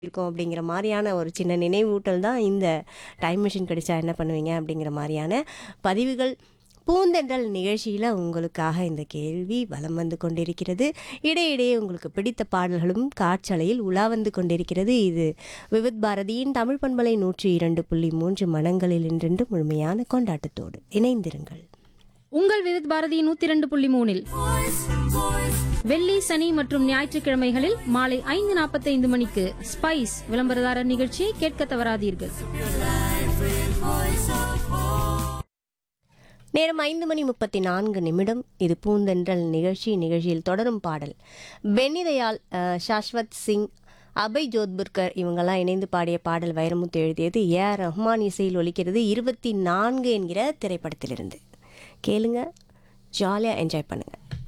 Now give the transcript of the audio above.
இருக்கும் அப்படிங்கிற மாதிரியான ஒரு சின்ன நினைவூட்டல் தான் இந்த டைம் மிஷின் கிடைச்சா என்ன பண்ணுவீங்க அப்படிங்கிற மாதிரியான பதிவுகள் பூந்தென்றல் நிகழ்ச்சியில் உங்களுக்காக இந்த கேள்வி வலம் வந்து கொண்டிருக்கிறது இடையிடையே உங்களுக்கு பிடித்த பாடல்களும் காற்றலையில் உலா வந்து கொண்டிருக்கிறது இது விவித் பாரதியின் தமிழ் பண்பலை நூற்றி இரண்டு புள்ளி மூன்று மனங்களில் இன்றென்று முழுமையான கொண்டாட்டத்தோடு இணைந்திருங்கள் உங்கள் விருத் பாரதி நூத்தி இரண்டு புள்ளி மூணில் வெள்ளி சனி மற்றும் ஞாயிற்றுக்கிழமைகளில் மாலை ஐந்து நாற்பத்தைந்து மணிக்கு ஸ்பைஸ் விளம்பரதாரர் நிகழ்ச்சியை கேட்க தவறாதீர்கள் நேரம் ஐந்து மணி முப்பத்தி நான்கு நிமிடம் இது பூந்தென்றல் நிகழ்ச்சி நிகழ்ச்சியில் தொடரும் பாடல் பென்னிதயால் அஹ், சாஸ்வத் சிங் அபய் ஜோத்புர்கர் இவங்கெல்லாம் இணைந்து பாடிய பாடல் வைரமுத்து எழுதியது ஏ ஆர் ரஹ்மான் இசையில் ஒலிக்கிறது இருபத்தி நான்கு என்கிற திரைப்படத்திலிருந்து கேளுங்க ஜாலியாக என்ஜாய் பண்ணுங்கள்